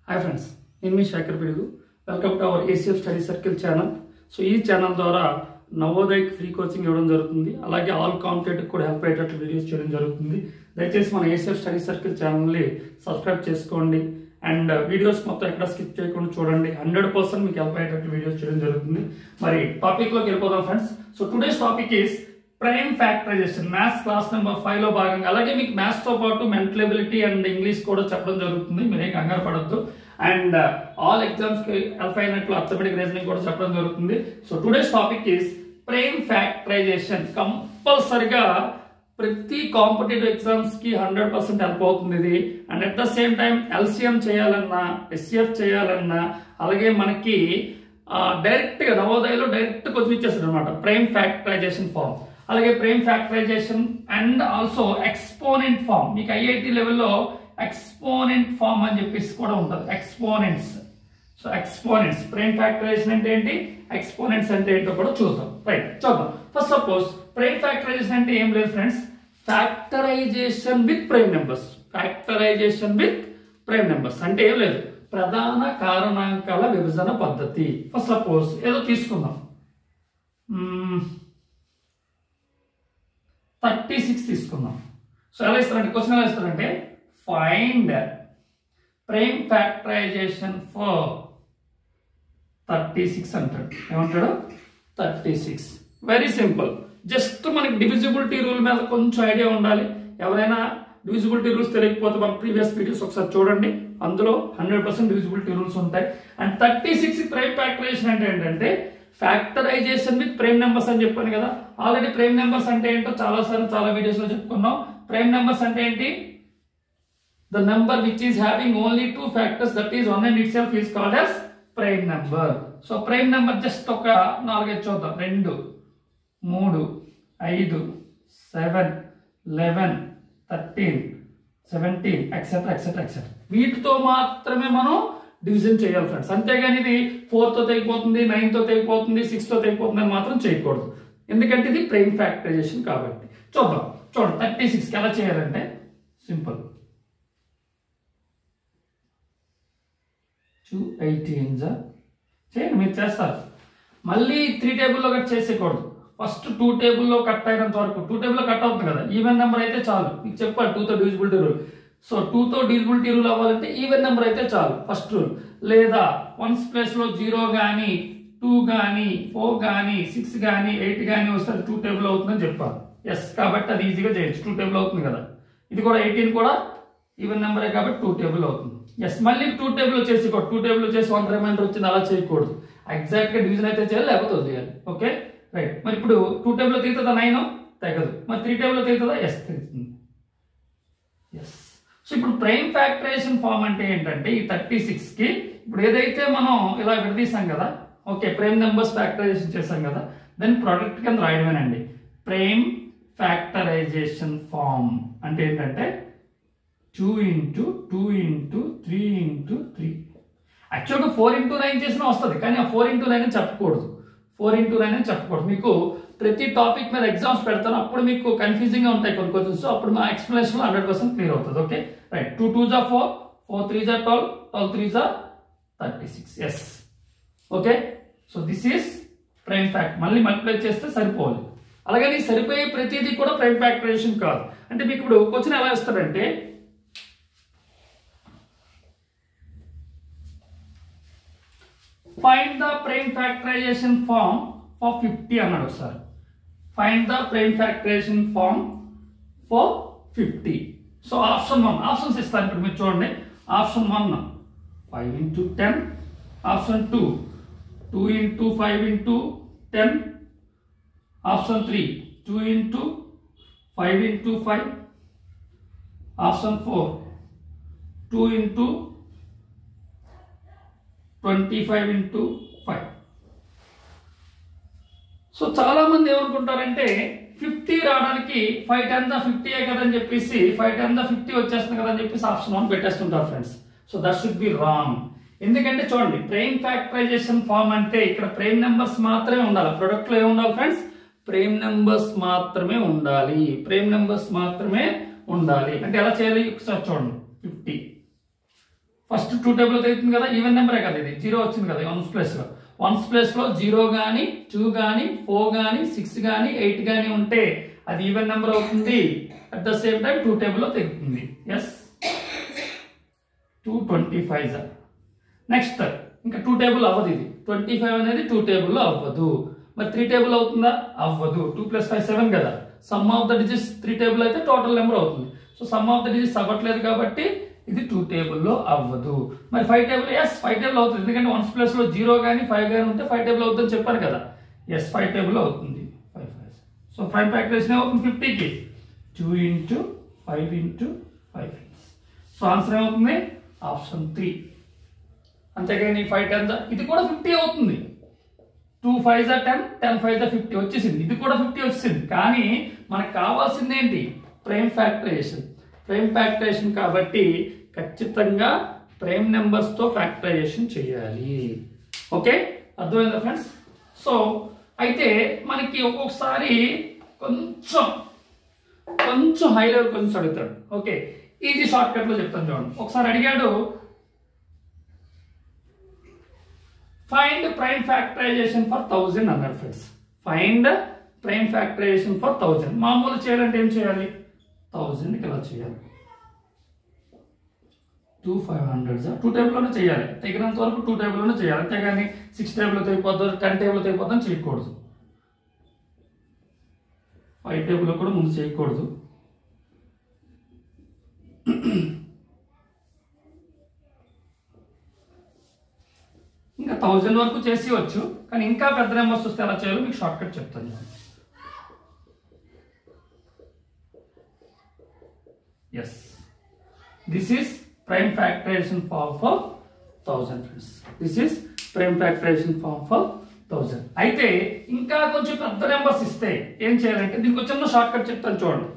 hi friends నేను మీ Shekhar Pidugu welcome to our ACF study circle channel so ఈ channel ద్వారా నవోదయకి ఫ్రీ కోచింగ్ ఇవ్వడం జరుగుతుంది అలాగే ఆల్ కాంపిటేటివ్ కూడా హెల్ప్ అయ్యేటట్లు వీడియోస్ చేయడం జరుగుతుంది దయచేసి మన ఏసీఎఫ్ స్టడీ సర్కిల్ ఛానల్ని సబ్స్క్రైబ్ చేసుకోండి అండ్ వీడియోస్ మొత్తం ఎక్కడ స్కిప్ చేయకుండా చూడండి హండ్రెడ్ పర్సెంట్ మీకు హెల్ప్ అయ్యేటట్లు వీడియోస్ చేయడం జరుగుతుంది మరి టాపిక్లోకి వెళ్ళిపోదాం friends so today's topic is prime factorisation maths class number five లో భాగంగా అలాగే మీకు మ్యాథ్స్ తో పాటు మెంటల్ ఎబిలిటీ అండ్ ఇంగ్లీష్ కూడా చెప్పడం జరుగుతుంది మీరేం కంగారు పడద్దు అండ్ ఆల్ ఎగ్జామ్స్ కి హెల్ప్ అయినట్లు అర్థమెటిక్ రీజనింగ్ కూడా చెప్పడం జరుగుతుంది so today's topic is prime factorisation కంపల్సరిగా ప్రతి కాంపిటేటివ్ ఎగ్జామ్స్ కి హండ్రెడ్ పర్సెంట్ హెల్ప్ అవుతుంది ఇది and at the same time LCM చేయాలన్నా ఎస్సిఎఫ్ చేయాలన్నా అలాగే మనకి డైరెక్ట్ గా నవోదయలో డైరెక్ట్ కొంచెం ఇచ్చేస్తారు అనమాట ప్రైమ్ ఫ్యాక్టరైజేషన్ ఫామ్ అలాగే prime factorisation and also exponent form మీకు ఐఐటి లెవెల్లో ఎక్స్పోనెంట్ ఫామ్ అని చెప్పేసి కూడా ఉంటుంది exponents so exponents prime factorisation అంటే ఏంటి ఎక్స్పోనెంట్స్ అంటే ఏంటో కూడా చూద్దాం రైట్ చూద్దాం ఫస్ట్ సపోజ్ ప్రైమ్ ఫ్యాక్టరైజేషన్ అంటే ఏం లేదు friends factorisation with prime numbers factorisation with prime numbers అంటే ఏం లేదు ప్రధాన కారణాంకాల విభజన పద్ధతి ఫస్ట్ సపోజ్ ఏదో తీసుకుందాం థర్టీ సిక్స్ తీసుకుందాం సో ఎలా ఇస్తారంటే క్వశ్చన్ ఎలా ఇస్తారంటే find prime factorisation for thirty six అంటాడు ఏమంటాడు thirty six very simple just మనకి డివిజిబిలిటీ రూల్ మీద కొంచెం ఐడియా ఉండాలి ఎవరైనా డివిజిబిలిటీ రూల్స్ తెలియకపోతే మన ప్రీవియస్ వీడియోస్ ఒకసారి చూడండి అందులో హండ్రెడ్ పర్సెంట్ డివిజిబిలిటీ రూల్స్ ఉంటాయి and thirty six prime factorisation అంటే ఏంటంటే ఫ్యాక్టరైజేషన్ విత్ ప్రైమ్ నెంబర్స్ అని చెప్పాను కదా ఆల్రెడీ ప్రైమ్ నెంబర్స్ అంటే ఏంటో చాలా సార్లు చాలా వీడియోస్ లో చెప్పుకున్నాం ప్రైమ్ నెంబర్స్ అంటే ఏంటి the number which is having only two factors that is one and itself is called as prime number so prime number just ఒక నాలుగైదు చూద్దాం రెండు మూడు ఐదు seven eleven thirteen seventeen etcetera etcetera etcetera వీటితో మాత్రమే మనం డివిజన్ చేయాలి ఫ్రెండ్స్ అంతేగాని ఇది ఫోర్ తో తెగిపోతుంది నైన్ తో తెగిపోతుంది సిక్స్ తో తెగిపోతుంది అని మాత్రం చేయకూడదు ఎందుకంటే ఇది ప్రైమ్ ఫ్యాక్టరైజేషన్ కాబట్టి చూద్దాం చూడండి థర్టీ సిక్స్కి ఎలా చేయాలంటే సింపుల్ టూ ఎయిటీ ఇంజా చేయండి మీరు చేస్తారు మళ్ళీ త్రీ టేబుల్లో కట్ చేసేయకూడదు ఫస్ట్ టూ టేబుల్లో కట్ అయినంత వరకు టూ టేబుల్లో కట్ అవుతుంది కదా ఈవెన్ నెంబర్ అయితే చాలు మీకు చెప్పాలి టూతో డివిజిబిలిటీ రూల్ సో టూతో డివిజిబిలిటీ రూల్ అవ్వాలంటే ఈవెన్ నెంబర్ అయితే చాలు ఫస్ట్ రూల్ లేదా వన్స్ ప్లేస్లో జీరో కానీ టూ కానీ ఫోర్ కానీ సిక్స్ కానీ ఎయిట్ కానీ వస్తే టూ టేబుల్ అవుతుందని చెప్పాలి ఎస్ కాబట్టి అది ఈజీగా చేయొచ్చు టూ టేబుల్ అవుతుంది కదా ఇది కూడా ఎయిటీన్ కూడా ఈవెన్ నెంబరే కాబట్టి టూ టేబుల్ అవుతుంది ఎస్ మళ్ళీ టూ టేబుల్ వచ్చేసి టూ టేబుల్ వచ్చేసి వన్ రిమైండర్ వచ్చింది అలా చేయకూడదు ఎగ్జాక్ట్ గా డివిజన్ అయితే చేయాలి లేకపోతే వదిలేయాలి ఓకే రైట్ మరి ఇప్పుడు టూ టేబుల్ తీరుతుందా నైన్ తెగదు మరి త్రీ టేబుల్ తీరుతుందా ఎస్ తీరుతుంది ఎస్ సో ఇప్పుడు ప్రైమ్ ఫ్యాక్టరైజేషన్ ఫామ్ అంటే ఏంటంటే ఈ థర్టీ సిక్స్ కి ఇప్పుడు ఏదైతే మనం ఇలా విడదీసాం కదా ఓకే ప్రైమ్ నెంబర్స్ ఫ్యాక్టరైజేషన్ చేసాం కదా దెన్ ప్రొడక్ట్ కింద రాయడమేనండి ప్రైమ్ ఫ్యాక్టరైజేషన్ ఫామ్ అంటే ఏంటంటే two into two into three into three యాక్చువల్గా ఫోర్ ఇంటూ నైన్ చేసినా వస్తుంది కానీ ఆ ఫోర్ ఇంటూ నైన్ అని చెప్పకూడదు ఫోర్ ఇంటూ నైన్ అని చెప్పకూడదు మీకు ప్రతి టాపిక్ మీద ఎగ్జామ్స్ పెడతాను అప్పుడు మీకు కన్ఫ్యూజింగ్ గా ఉంటాయి కొన్ని క్వశ్చన్స్ అప్పుడు మా ఎక్స్ప్లెనేషన్ హండ్రెడ్ పర్సెంట్ క్లియర్ అవుతుంది ఓకే రైట్ టూ టూ జా ఫోర్ ఫోర్ త్రీ జా ట్వెల్వ్ ట్వెల్వ్ త్రీ జా thirty six yes okay so this is prime fact మళ్ళీ మల్టిప్లై చేస్తే సరిపోవాలి అలాగని సరిపోయే ప్రతిదీ కూడా ప్రైమ్ ఫ్యాక్టరైజేషన్ కాదు అంటే మీకు ఇప్పుడు క్వశ్చన్ ఎలా ఇస్తాడంటే find the prime factorisation form for fifty అన్నాడు ఒకసారి find the prime factorisation form for fifty so option one options ఇస్తాను ఇప్పుడు మీరు చూడండి option one five into ten option two two into five into ten option three two into five into five option four two into twenty five into five so చాలా మంది ఏమనుకుంటారంటే fifty రావడానికి five ten the fifty కదని చెప్పేసి five ten the fifty వచ్చేస్తుంది కదని చెప్పేసి option one పెట్టేస్తుంటారు friends so that should be wrong ఎందుకంటే చూడండి ప్రైమ్ ఫ్యాక్టరైజేషన్ ఫామ్ అంటే ఇక్కడ ప్రైమ్ నెంబర్స్ మాత్రమే ఉండాలి ప్రొడక్ట్ లో ఏముండాలి ఫ్రెండ్స్ ప్రైమ్ నెంబర్స్ మాత్రమే ఉండాలి ప్రైమ్ నెంబర్స్ మాత్రమే ఉండాలి అంటే ఎలా చేయాలి ఒకసారి చూడండి ఫిఫ్టీ ఫస్ట్ టూ టేబుల్ అవుతుంది కదా ఈవెన్ నెంబరే కదా ఇది జీరో వచ్చింది కదా వన్స్ ప్లస్ లో వన్స్ ప్లస్ లో జీరో గానీ టూ గానీ ఫోర్ గానీ సిక్స్ గానీ ఎయిట్ గానీ ఉంటే అది ఈవెన్ నెంబర్ అవుతుంది at the same time two table లో తెగుతుంది yes two twenty five next ఇంకా టూ టేబుల్ అవ్వదు ఇది ట్వంటీ ఫైవ్ అనేది టూ టేబుల్లో అవ్వదు మరి త్రీ టేబుల్ అవుతుందా అవ్వదు టూ ప్లస్ ఫైవ్ సెవెన్ కదా sum of the digits three table అయితే టోటల్ నెంబర్ అవుతుంది so sum of the digits అవ్వట్లేదు కాబట్టి ఇది టూ టేబుల్లో అవ్వదు మరి five table yes five table అవుతుంది ఎందుకంటే వన్స్ ప్లస్ లో జీరో కానీ ఫైవ్ కానీ ఉంటే ఫైవ్ టేబుల్ అవుతుందని చెప్పాను కదా ఎస్ ఫైవ్ టేబుల్ అవుతుంది five five so five factorisation అవుతుంది ఫిఫ్టీకి two into five into five so answer ఏమవుతుంది ఆప్షన్ త్రీ అంతేగాని ఫైవ్ టెన్ ఇది కూడా ఫిఫ్టీ అవుతుంది టూ ఫైవ్ జా టెన్ టెన్ ఫైవ్ జా ఫిఫ్టీ వచ్చేసింది ఇది కూడా ఫిఫ్టీ వచ్చేసింది కానీ మనకు కావాల్సింది ఏంటి ప్రైమ్ ఫ్యాక్టరైజేషన్ ప్రైమ్ ఫ్యాక్టరైజేషన్ కాబట్టి ఖచ్చితంగా ప్రైమ్ నెంబర్స్తో ఫ్యాక్టరైజేషన్ చేయాలి ఓకే అర్థమైందా ఫ్రెండ్స్ సో అయితే మనకి ఒక్కొక్కసారి కొంచెం కొంచెం హై లెవెల్ కొంచెం అడుగుతాడు ఓకే ఈజీ షార్ట్ కట్ లో చెప్తాను చూడండి ఒకసారి అడిగాడు find prime factorisation for thousand అన్నాడు friends find prime factorisation for thousand మామూలు చేయాలంటే ఏం చేయాలి థౌజండ్కి ఇలా చేయాలి టూ ఫైవ్ హండ్రెడ్ టూ టేబుల్లోనే చేయాలి తగినంత వరకు టూ టేబుల్లోనే చేయాలి అంతేగాని సిక్స్ టేబుల్ తెగిపోద్దు టెన్ టేబుల్ తెగిపోద్దని చేయకూడదు ఫైవ్ టేబుల్ కూడా ముందు చేయకూడదు ఇంకా థౌజండ్ వరకు చేసి వచ్చు కానీ ఇంకా పెద్ద నెంబర్స్ వస్తే ఎలా చేయాలో మీకు షార్ట్ కట్ చెప్తాను నేను yes this is prime factorisation form for thousand friends this is prime factorisation form for thousand అయితే ఇంకా కొంచెం పెద్ద నెంబర్స్ ఇస్తే ఏం చేయాలంటే దీనికి ఒక చిన్న షార్ట్ కట్ చెప్తాను చూడండి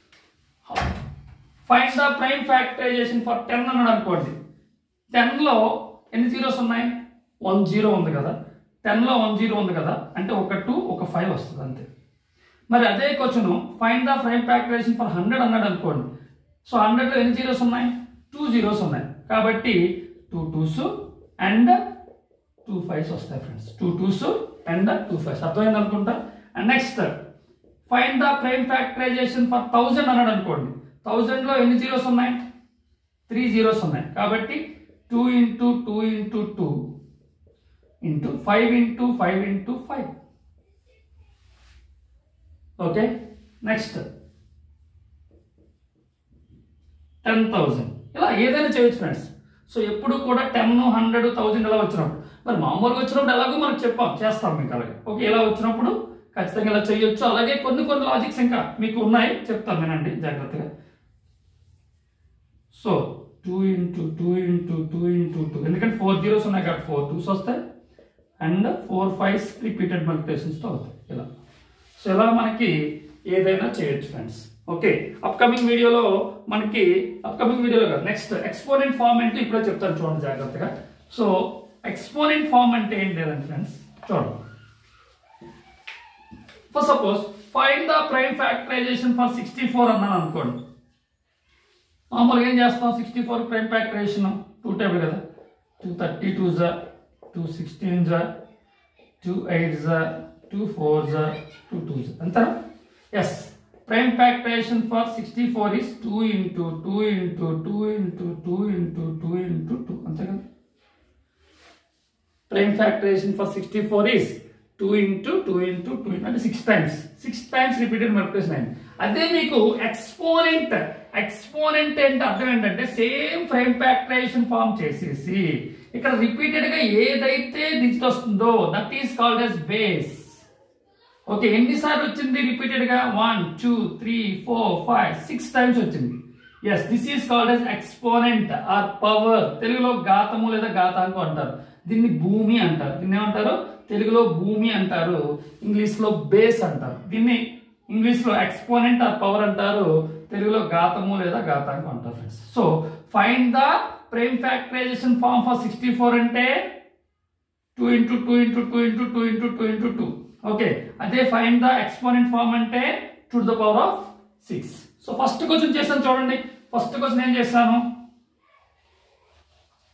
find the prime factorisation for ten అన్నాడు అనుకోండి టెన్లో ఎన్ని జీరోస్ ఉన్నాయి వన్ జీరో ఉంది కదా టెన్లో వన్ జీరో ఉంది కదా అంటే ఒక టూ ఒక ఫైవ్ వస్తుంది అంతే మరి అదే question find the prime factorisation for hundred అన్నాడు అనుకోండి సో హండ్రెడ్లో ఎన్ని జీరోస్ ఉన్నాయి టూ జీరోస్ ఉన్నాయి కాబట్టి two twos and two fives వస్తాయి friends two twos and two fives అర్థమైంది అనుకుంటా and next find the prime factorisation for thousand అన్నాడు అనుకోండి థౌజండ్లో ఎన్ని జీరోస్ ఉన్నాయి త్రీ జీరోస్ ఉన్నాయి కాబట్టి two into two into two into five into five into five okay next ten thousand ఇలా ఏదైనా చేయొచ్చు ఫ్రెండ్స్ సో ఎప్పుడు కూడా టెన్ హండ్రెడ్ థౌజండ్ ఇలా వచ్చినప్పుడు మరి మామూలుగా వచ్చినప్పుడు ఎలాగో మనకు చెప్పాం చేస్తాం మీకు అలాగే ఓకే ఇలా వచ్చినప్పుడు ఖచ్చితంగా ఇలా చేయొచ్చు అలాగే కొన్ని కొన్ని లాజిక్స్ ఇంకా మీకు ఉన్నాయి చెప్తాను వినండి జాగ్రత్తగా so two into two into two into two ఎందుకంటే ఫోర్ జీరోస్ ఉన్నాయి కాబట్టి ఫోర్ టూస్ వస్తాయి అండ్ ఫోర్ ఫైవ్స్ రిపీటెడ్ మల్టిప్లికేషన్స్తో అవుతాయి ఇలా సో ఇలా మనకి ఏదైనా చేయొచ్చు ఫ్రెండ్స్ ఓకే అప్కమింగ్ వీడియోలో మనకి అప్కమింగ్ వీడియోలో కాదు నెక్స్ట్ ఎక్స్పోనెంట్ ఫార్మ్ అంటే ఇప్పుడే చెప్తాను చూడండి జాగ్రత్తగా సో ఎక్స్పోనెంట్ ఫార్మ్ అంటే ఏం లేదండి ఫ్రెండ్స్ చూడండి for suppose find the prime factorisation for sixty four అన్నాను అనుకోండి మామూలుగా ఏం చేస్తాం sixty four prime factorisation two table కదా టూ థర్టీ టూ జా టూ సిక్స్టీన్ జా టూ ఎయిట్ జా టూ ఫోర్ జా టూ టూ జా అంతేనా yes prime factorisation for sixty four is two into two into two into two into two into two అంతే కదా prime factorisation for sixty four is two into two into two అంటే six times six times repeated multiplication అయింది అదే మీకు exponent exponent అంటే అర్థం ఏంటంటే same prime factorisation form చేసేసి ఇక్కడ రిపీటెడ్ గా ఏదైతే డిజిట్ వస్తుందో that is called as base okay ఎన్నిసార్లు వచ్చింది రిపీటెడ్ గా one two three four five six times వచ్చింది as this is called as exponent or power తెలుగులో ఘాతము లేదా ఘాతాంకం అంటారు దీన్ని భూమి అంటారు దీన్ని ఏమంటారు తెలుగులో భూమి అంటారు ఇంగ్లీష్ లో బేస్ అంటారు దీన్ని ఇంగ్లీష్ లో ఎక్స్పోనెంట్ ఆర్ పవర్ అంటారు తెలుగులో ఘాతము లేదా ఘాతాంకం అంటారు friends so find the prime factorisation form for sixty four అంటే two into two into two into two into two into two okay అదే ఫైండ్ ద ఎక్స్పోనెంట్ ఫార్మ్ అంటే to the power of six so first question చేశాను చూడండి first question ఏం చేశాను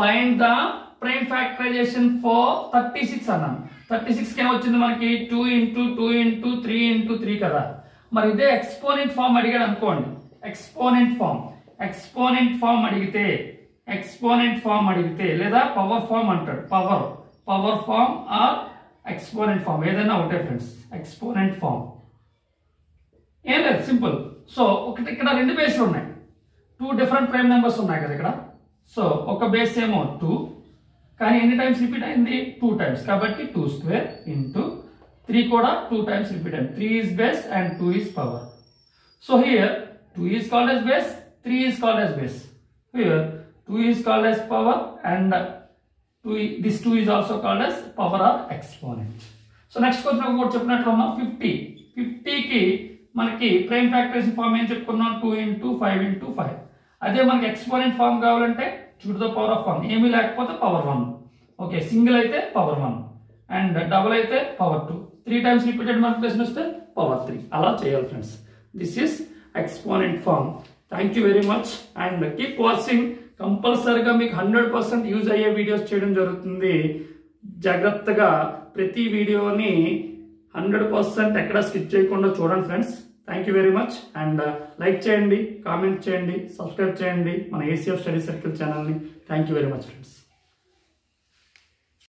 find the prime factorisation for thirty six అన్నాను thirty six ఏమొచ్చింది మనకి two into two into three into three కదా మరి ఇదే ఎక్స్పోనెంట్ ఫామ్ అడిగాడు అనుకోండి ఎక్స్పోనెంట్ ఫామ్ ఎక్స్పోనెంట్ ఫామ్ అడిగితే ఎక్స్పోనెంట్ ఫామ్ అడిగితే లేదా పవర్ ఫామ్ అంటాడు power power form or exponent form ఏదైనా ఒకటే ఫ్రెండ్స్ ఎక్స్పోనెంట్ ఫామ్ ఏం లేదు సింపుల్ సో ఒకటి ఇక్కడ రెండు బేస్లు ఉన్నాయి టూ డిఫరెంట్ ప్రైమ్ నెంబర్స్ ఉన్నాయి కదా ఇక్కడ సో ఒక బేస్ ఏమో టూ కానీ ఎన్ని టైమ్స్ రిపీట్ అయింది టూ టైమ్స్ కాబట్టి టూ స్క్వేర్ ఇంటూ త్రీ కూడా టూ టైమ్స్ రిపీట్ అయింది three is base and two is power so here two is called as base three is called as base here two is called as power and two this two is also called as power or exponent so next question కూడా చెప్పినట్లు ఉన్నాం fifty ఫిఫ్టీకి మనకి prime factorisation form ఏం చెప్పుకున్నాం two into five into five అదే మనకి exponent form కావాలంటే చూడు ద పవర్ ఆఫ్ వన్ ఏమీ లేకపోతే పవర్ వన్ ఓకే సింగిల్ అయితే పవర్ వన్ అండ్ డబుల్ అయితే power two three times repeated multiplication వస్తే పవర్ త్రీ అలా చేయాలి friends this is exponent form thank you very much and keep watching కంపల్సరిగా మీకు hundred percent use అయ్యే videos చేయడం జరుగుతుంది జాగ్రత్తగా ప్రతి వీడియోని హండ్రెడ్ పర్సెంట్ ఎక్కడ స్కిప్ చేయకుండా చూడండి friends thank you very much and like చేయండి కామెంట్ చేయండి సబ్స్క్రైబ్ చేయండి మన ఏసీఎఫ్ స్టడీ సర్కిల్ ఛానల్ని thank you very much friends